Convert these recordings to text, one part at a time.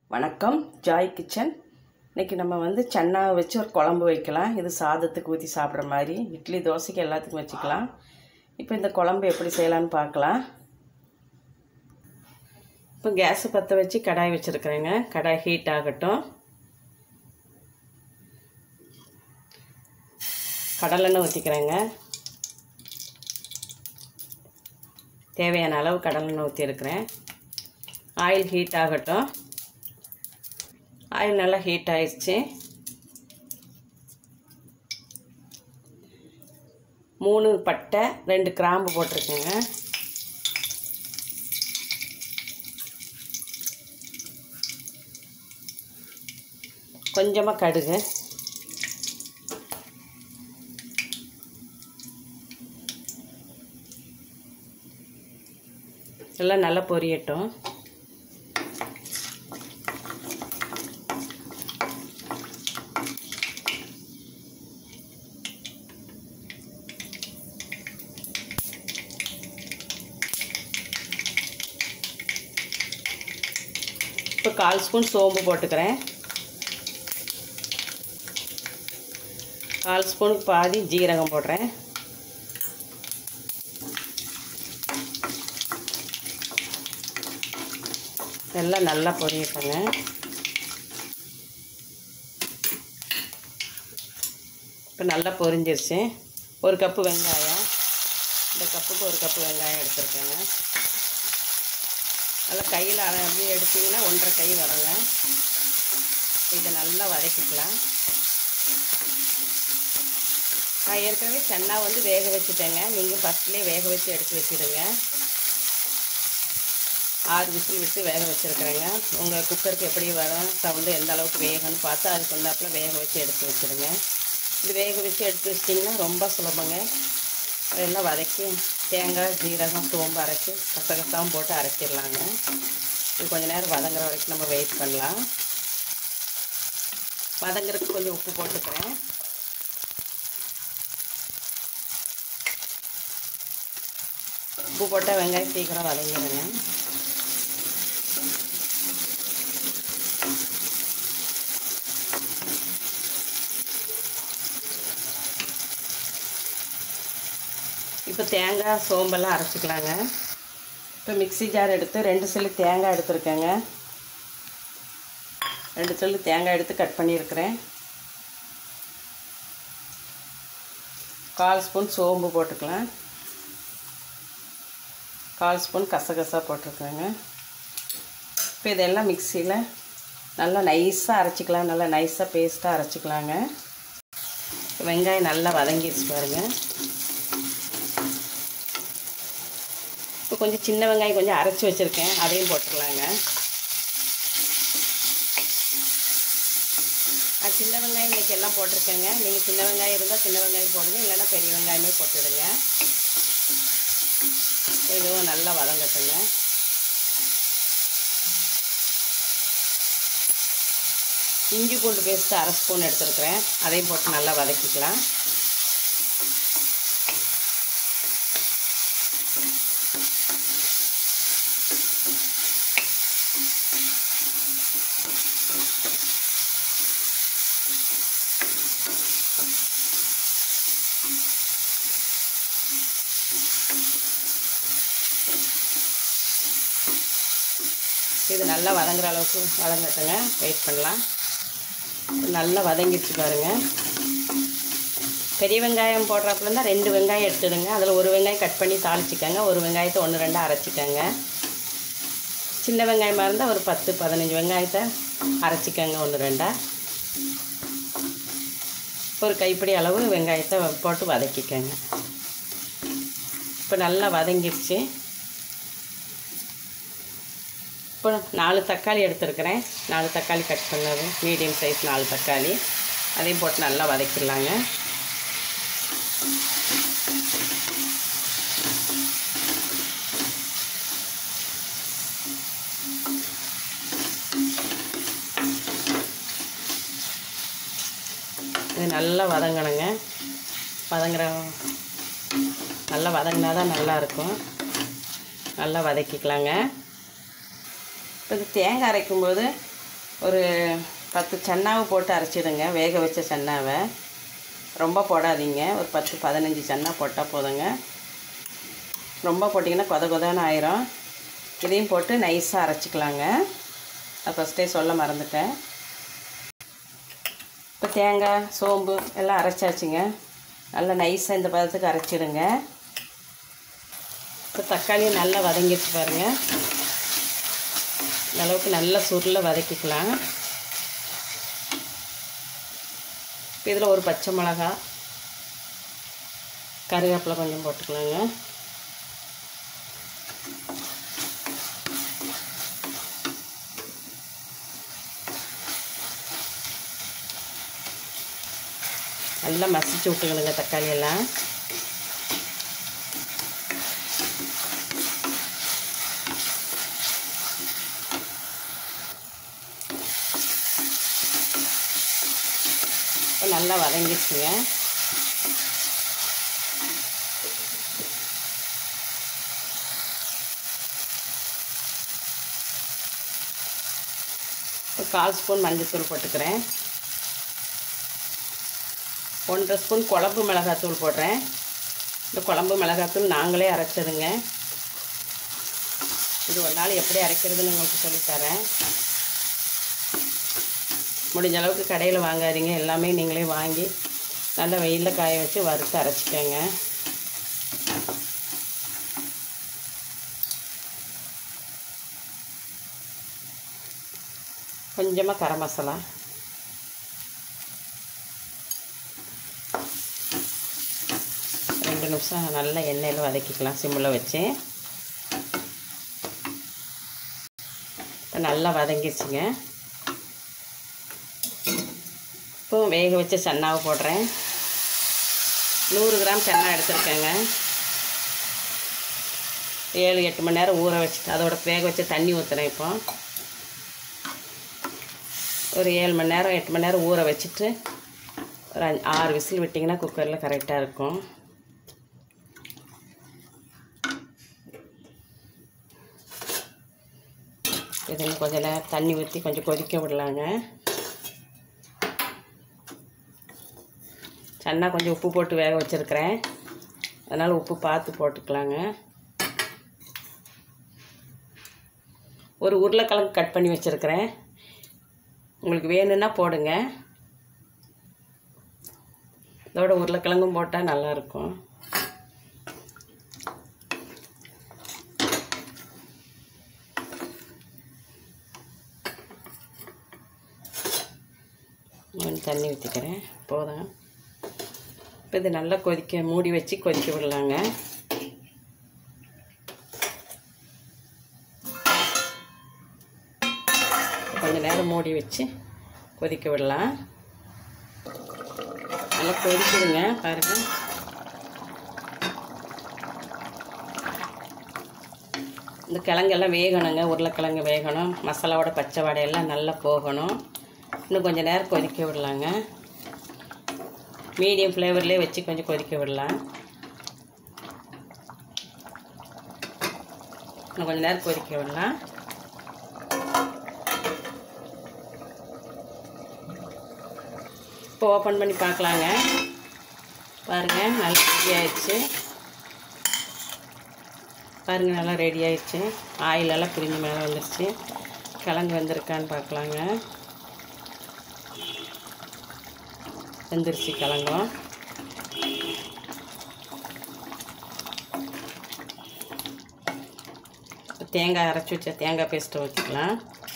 வணக்கம் Joy kitchen இன்றைக்கி நம்ம வந்து சன்னாவை வச்சு ஒரு குழம்பு வைக்கலாம் இது சாதத்துக்கு ஊற்றி சாப்பிட்ற மாதிரி இட்லி தோசைக்கு எல்லாத்துக்கும் வச்சுக்கலாம் இப்போ இந்த குழம்பு எப்படி செய்யலான்னு பார்க்கலாம் இப்போ கேஸை பற்ற வச்சு கடாய் வச்சுருக்குறேங்க கடாய் ஹீட் ஆகட்டும் கடலெண்ணெய் ஊற்றிக்கிறேங்க தேவையான அளவு கடலெண்ணெய் ஊற்றிருக்கிறேன் ஆயில் ஹீட் ஆகட்டும் ஆயில் நல்லா ஹீட் ஆயிடுச்சு மூணு பட்டை ரெண்டு கிராம்பு போட்டிருக்கேங்க கொஞ்சமாக கடுகு எல்லாம் நல்லா பொரியட்டும் இப்போ கால் ஸ்பூன் சோம்பு போட்டுக்கிறேன் கால் ஸ்பூனுக்கு பாதி ஜீரகம் போடுறேன் எல்லாம் நல்லா பொரியட்டுங்க இப்போ நல்லா பொரிஞ்சிருச்சு ஒரு கப்பு வெங்காயம் இந்த கப்புக்கு ஒரு கப்பு வெங்காயம் எடுத்துருக்கேங்க நல்லா கையில் அப்படியே எடுத்திங்கன்னா ஒன்றரை கை வருங்க இதை நல்லா வதக்கிக்கலாம் நான் ஏற்கனவே சென்னா வந்து வேக வச்சுட்டேங்க நீங்கள் ஃபஸ்ட்லேயே வேக வச்சு எடுத்து வச்சுடுங்க ஆறு விசில் விட்டு வேக வச்சுருக்குறேங்க உங்கள் குக்கருக்கு எப்படி வரும் சவுண்டு எந்த அளவுக்கு வேகன்னு பார்த்து அதுக்கு வந்தாப்பில் வேக வச்சு எடுத்து வச்சுருங்க இது வேக வச்சு எடுத்து வச்சிட்டிங்கன்னா ரொம்ப சுலபங்க எல்லாம் வதக்கி தேங்காய் ஜீரகம் சோம்பு அரைச்சி கசகசாவும் போட்டு அரைச்சிடலாங்க இது கொஞ்சம் நேரம் வதங்குற வரைக்கும் நம்ம வெயிட் பண்ணலாம் வதங்குறதுக்கு கொஞ்சம் உப்பு போட்டுக்கிறேன் உப்பு போட்டால் வெங்காயம் சீக்கிரம் வதங்கிடுங்க இப்போ தேங்காய் சோம்பெல்லாம் அரைச்சிக்கலாங்க இப்போ மிக்சி ஜார் எடுத்து ரெண்டு சில்லு தேங்காய் எடுத்துருக்கேங்க ரெண்டு சில்லு தேங்காய் எடுத்து கட் பண்ணியிருக்கிறேன் கால் ஸ்பூன் சோம்பு போட்டுக்கலாம் கால் ஸ்பூன் கசகசா போட்டிருக்கேங்க இப்போ இதெல்லாம் மிக்சியில் நல்லா நைஸாக அரைச்சிக்கலாம் நல்லா நைஸாக பேஸ்ட்டாக அரைச்சிக்கலாங்க வெங்காயம் நல்லா வதங்கிடுச்சு பாருங்கள் இப்போ கொஞ்சம் சின்ன வெங்காயம் கொஞ்சம் அரைச்சி வச்சுருக்கேன் அதையும் போட்டுக்கலாங்க சின்ன வெங்காயம் இன்றைக்கி எல்லாம் போட்டிருக்கேங்க நீங்கள் சின்ன வெங்காயம் இருந்தால் சின்ன வெங்காயம் போடுங்க இல்லைன்னா பெரிய வெங்காயமே போட்டுடுங்க இதுவும் நல்லா வதங்கட்டுங்க இஞ்சி பூண்டு பேஸ்ட்டு அரை ஸ்பூன் எடுத்துருக்குறேன் அதையும் போட்டு நல்லா வதக்கிக்கலாம் இது நல்லா வதங்குற அளவுக்கு வதங்கட்டுங்க வெயிட் பண்ணலாம் நல்லா வதங்கிடுச்சு பாருங்கள் பெரிய வெங்காயம் போடுறப்பல இருந்தால் ரெண்டு வெங்காயம் எடுத்துடுங்க அதில் ஒரு வெங்காயம் கட் பண்ணி தாளிச்சிக்கோங்க ஒரு வெங்காயத்தை ஒன்று ரெண்டாக அரைச்சிக்கோங்க சின்ன வெங்காயமாக இருந்தால் ஒரு பத்து பதினஞ்சு வெங்காயத்தை அரைச்சிக்கோங்க ஒன்று ரெண்டாக ஒரு கைப்பிடி அளவு வெங்காயத்தை போட்டு வதக்கிக்கோங்க இப்போ நல்லா வதங்கிடுச்சு இப்போ நாலு தக்காளி எடுத்துருக்கிறேன் நாலு தக்காளி கட் பண்ணது மீடியம் சைஸ் நாலு தக்காளி அதையும் போட்டு நல்லா வதக்கிடலாங்க இது நல்லா வதங்கணுங்க வதங்குற நல்லா வதங்கினா தான் நல்லாயிருக்கும் நல்லா வதக்கிக்கலாங்க இப்போ இது தேங்காய் அரைக்கும்போது ஒரு பத்து சன்னாவை போட்டு அரைச்சிடுங்க வேக வச்ச சன்னாவை ரொம்ப போடாதீங்க ஒரு பத்து பதினஞ்சு சன்னா போட்டால் போதுங்க ரொம்ப போட்டிங்கன்னா கொத கொதன்னு ஆயிரும் இதையும் போட்டு நைஸாக அரைச்சிக்கலாங்க அது ஃபஸ்ட்டே சொல்ல மறந்துட்டேன் இப்போ தேங்காய் சோம்பு எல்லாம் அரைச்சாச்சுங்க நல்லா நைஸாக இந்த பதத்துக்கு அரைச்சிடுங்க இப்போ தக்காளியும் நல்லா வதங்கிடுச்சு பாருங்கள் இந்த அளவுக்கு நல்லா சுருளை வதக்கிக்கலாம் இப்போ இதில் ஒரு பச்சை மிளகா கருவேப்பிலை கொஞ்சம் போட்டுக்கலாங்க நல்லா மசிச்சு விட்டுக்கணுங்க தக்காளி எல்லாம் இப்போ நல்லா வதங்கிடுச்சுங்க ஒரு கால் ஸ்பூன் மஞ்சள்தூள் போட்டுக்கிறேன் ஒன்றரை ஸ்பூன் குழம்பு மிளகாத்தூள் போடுறேன் இந்த குழம்பு மிளகாத்தூள் நாங்களே அரைச்சதுங்க இது ஒரு நாள் எப்படி அரைக்கிறதுன்னு உங்களுக்கு சொல்லித்தரேன் முடிஞ்ச அளவுக்கு கடையில் வாங்காதீங்க எல்லாமே நீங்களே வாங்கி நல்லா வெயிலில் காய வச்சு வறுத்து அரைச்சிக்கோங்க கொஞ்சமாக கரம் மசாலா ரெண்டு நிமிஷம் நல்லா எண்ணெயில் வதக்கிக்கலாம் சிம்மில் வச்சு இப்போ நல்லா வதங்கிடுச்சுங்க இப்போ வேக வச்ச சன்னாவை போடுறேன் நூறு கிராம் சன்னா எடுத்துருக்கேங்க ஏழு எட்டு மணி நேரம் ஊற வச்சுட்டு அதோட வேக வச்ச தண்ணி ஊற்றுறேன் இப்போ ஒரு ஏழு மணி நேரம் எட்டு மணி நேரம் ஊற வச்சுட்டு ஒரு அஞ்சு ஆறு விசில் விட்டிங்கன்னா குக்கரில் கரெக்டாக இருக்கும் இதில் கொஞ்சம் நேரம் தண்ணி ஊற்றி கொஞ்சம் கொதிக்க விடலாங்க சன்னா கொஞ்சம் உப்பு போட்டு வேக வச்சுருக்கிறேன் அதனால் உப்பு பார்த்து போட்டுக்கலாங்க ஒரு உருளைக்கிழங்கு கட் பண்ணி வச்சுருக்கிறேன் உங்களுக்கு வேணும்னா போடுங்க இதோட உருளைக்கிழங்கும் போட்டால் நல்லாயிருக்கும் கொஞ்சம் தண்ணி ஊற்றிக்கிறேன் போதும் இப்போ இது நல்லா கொதிக்க மூடி வச்சு கொதிக்க விடலாங்க கொஞ்சம் நேரம் மூடி வச்சு கொதிக்க விடலாம் நல்லா கொதிக்குதுங்க பாருங்கள் இந்த கிழங்கெல்லாம் வேகணுங்க உருளைக்கிழங்கு வேகணும் மசாலாவோட பச்சை வடையெல்லாம் நல்லா போகணும் இன்னும் கொஞ்சம் நேரம் கொதிக்க விடலாங்க மீடியம் ஃப்ளேவர்லேயே வச்சு கொஞ்சம் கொதிக்க விடலாம் இன்னும் கொஞ்சம் நேரம் கொதிக்க விடலாம் இப்போ ஓப்பன் பண்ணி பார்க்கலாங்க பாருங்கள் நல்லா ரெடி ஆயிடுச்சு பாருங்கள் நல்லா ரெடி ஆயிடுச்சு ஆயில் எல்லாம் பிரிஞ்சு மேலே வந்துருச்சு கிழங்கு வெந்திருக்கான்னு பார்க்கலாங்க வெந்துருச்சு கிழங்கும் தேங்காய் அரைச்சி வச்ச தேங்காய் பேஸ்ட்டை ஊற்றிக்கலாம்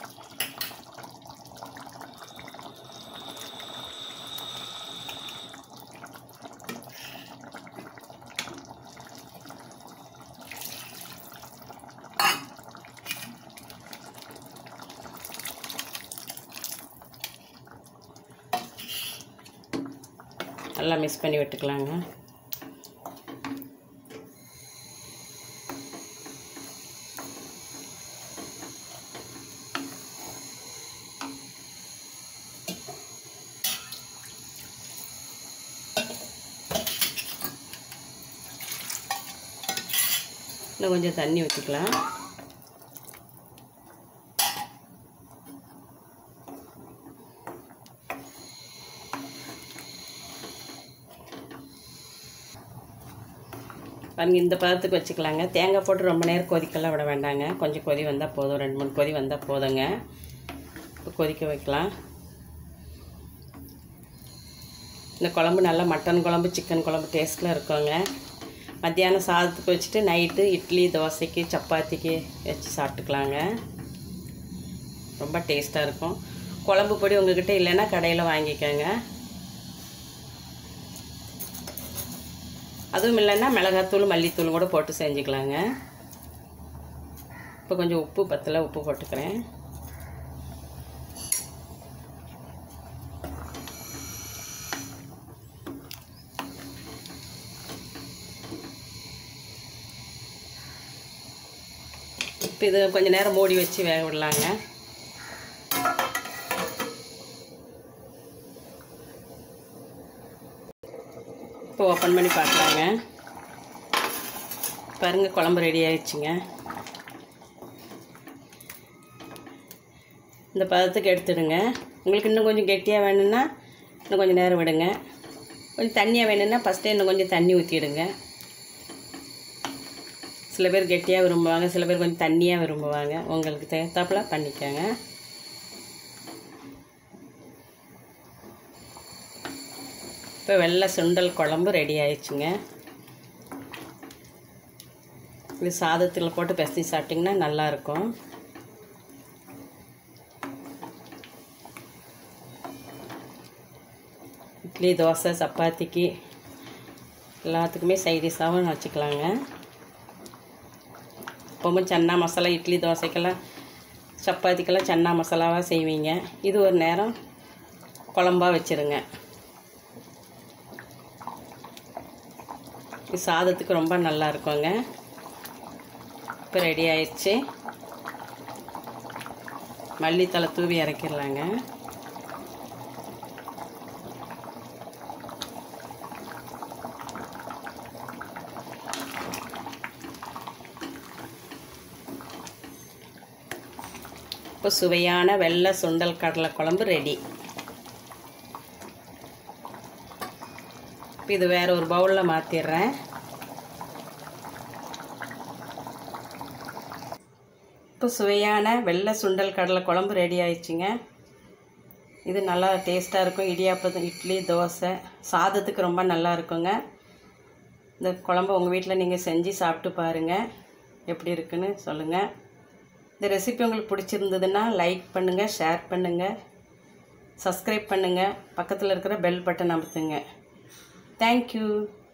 நல்லா மிக்ஸ் பண்ணி விட்டுக்கலாங்க இன்னும் கொஞ்சம் தண்ணி ஊற்றிக்கலாம் பாருங்க இந்த பதத்துக்கு வச்சுக்கலாங்க தேங்காய் போட்டு ரொம்ப நேரம் கொதிக்கலாம் விட வேண்டாங்க கொஞ்சம் கொதி வந்தால் போதும் ரெண்டு மூணு கொதி வந்தால் போதுங்க இப்போ கொதிக்க வைக்கலாம் இந்த குழம்பு நல்லா மட்டன் குழம்பு சிக்கன் குழம்பு டேஸ்ட்டில் இருக்குங்க மத்தியானம் சாதத்துக்கு வச்சுட்டு நைட்டு இட்லி தோசைக்கு சப்பாத்திக்கு வச்சு சாப்பிட்டுக்கலாங்க ரொம்ப டேஸ்ட்டாக இருக்கும் குழம்பு பொடி உங்ககிட்ட இல்லைன்னா கடையில் வாங்கிக்கோங்க அதுவும் இல்லைன்னா மிளகாத்தூள் மல்லித்தூள் கூட போட்டு செஞ்சுக்கலாங்க இப்போ கொஞ்சம் உப்பு பத்தில் உப்பு போட்டுக்கிறேன் இப்போ இது கொஞ்சம் நேரம் மூடி வச்சு வேக விடலாங்க இப்போ ஓப்பன் பண்ணி பார்க்கலாங்க பாருங்கள் குழம்பு ரெடி ஆயிடுச்சுங்க இந்த பதத்துக்கு எடுத்துடுங்க உங்களுக்கு இன்னும் கொஞ்சம் கெட்டியாக வேணும்னா இன்னும் கொஞ்சம் நேரம் விடுங்க கொஞ்சம் தண்ணியாக வேணும்னா ஃபஸ்ட்டே இன்னும் கொஞ்சம் தண்ணி ஊற்றிடுங்க சில பேர் கெட்டியாக விரும்புவாங்க சில பேர் கொஞ்சம் தண்ணியாக விரும்புவாங்க உங்களுக்கு தேத்தாப்புல பண்ணிக்கோங்க இப்போ வெள்ளை சுண்டல் குழம்பு ரெடி ஆயிடுச்சுங்க இது சாதத்தில் போட்டு பெசி சாப்பிட்டிங்கன்னா நல்லாயிருக்கும் இட்லி தோசை சப்பாத்திக்கு எல்லாத்துக்குமே சைடிஷாகவும் வச்சுக்கலாங்க எப்பவும் சன்னா மசாலா இட்லி தோசைக்கெல்லாம் சப்பாத்திக்கெல்லாம் சன்னா மசாலாவாக செய்வீங்க இது ஒரு நேரம் குழம்பா வச்சுருங்க இது சாதத்துக்கு ரொம்ப நல்லா இருக்குங்க இப்போ ரெடி ஆயிடுச்சு மல்லித்தலை தூவி இறக்கிடலாங்க இப்போ சுவையான வெள்ளை சுண்டல் கடலை குழம்பு ரெடி இப்போ இது வேறு ஒரு பவுலில் மாற்றிடுறேன் இப்போ சுவையான வெள்ளை சுண்டல் கடலை குழம்பு ரெடி ஆயிடுச்சுங்க இது நல்லா டேஸ்ட்டாக இருக்கும் இடியாப்பம் இட்லி தோசை சாதத்துக்கு ரொம்ப நல்லா இருக்குங்க இந்த குழம்பு உங்கள் வீட்டில் நீங்கள் செஞ்சு சாப்பிட்டு பாருங்கள் எப்படி இருக்குன்னு சொல்லுங்கள் இந்த ரெசிபி உங்களுக்கு பிடிச்சிருந்ததுன்னா லைக் பண்ணுங்கள் ஷேர் பண்ணுங்கள் சப்ஸ்கிரைப் பண்ணுங்கள் பக்கத்தில் இருக்கிற பெல் பட்டன் அமுத்துங்க தேங்க்யூ